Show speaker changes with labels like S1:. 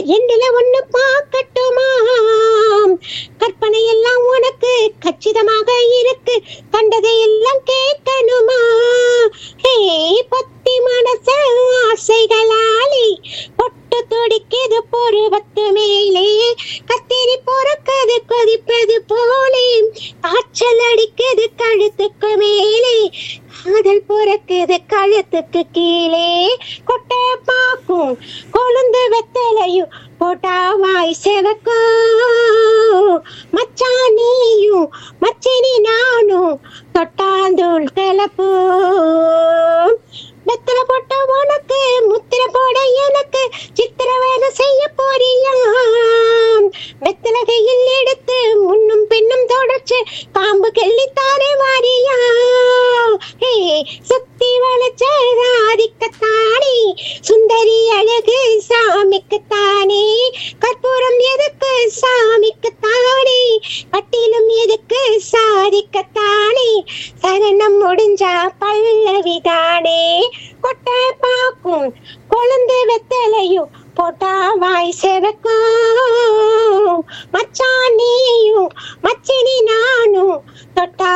S1: என்னில ஒண்ணு பார்க்கட்டுமா கற்பனை எல்லாம் உனக்கு கச்சிதமாக இருக்கு கண்டதை எல்லாம் கேட்கணுமா ஹே பத்தி மனச ஆசைகளாலே பொட்டு துடிக்குது பொறுவத்து மேலே கத்திரி பொறுக்குது கொதிப்பது போலே காய்ச்சல் அடிக்குது கழுத்துக்கு மேலே காதல் பொறக்குது கழுத்துக்கு கீழே கொட்டை பாக்கும் கொழுந்து வெத்தலையும் போட்டாவாய் செவக்கும் மச்சான் நீயும் மச்சினி நானும் தொட்டாந்தூள் கலப்போம் வெத்தலை போட்ட உனக்கு முத்திர போட எனக்கு சித்திர வேலை செய்ய போறியாம் வெத்தலகையில் எடுத்து முன்னும் பின்னும் தொடர்ச்சு பாம்பு கெள்ளித்தானே வாரியா ஹே சுத்தி வளைச்ச ராதிக்கத்தானே சுந்தரி அழகு சாமிக்குத்தானே கற்பூரம் எதுக்கு சாமிக்குத்தானே கட்டிலும் எதுக்கு சாதிக்கத்தானே சரணம் முடிஞ்சா பல்லவிதானே கொட்டை பாக்கும் கொழுந்து வெத்தலையும் போட்டா வாய் செவக்கும்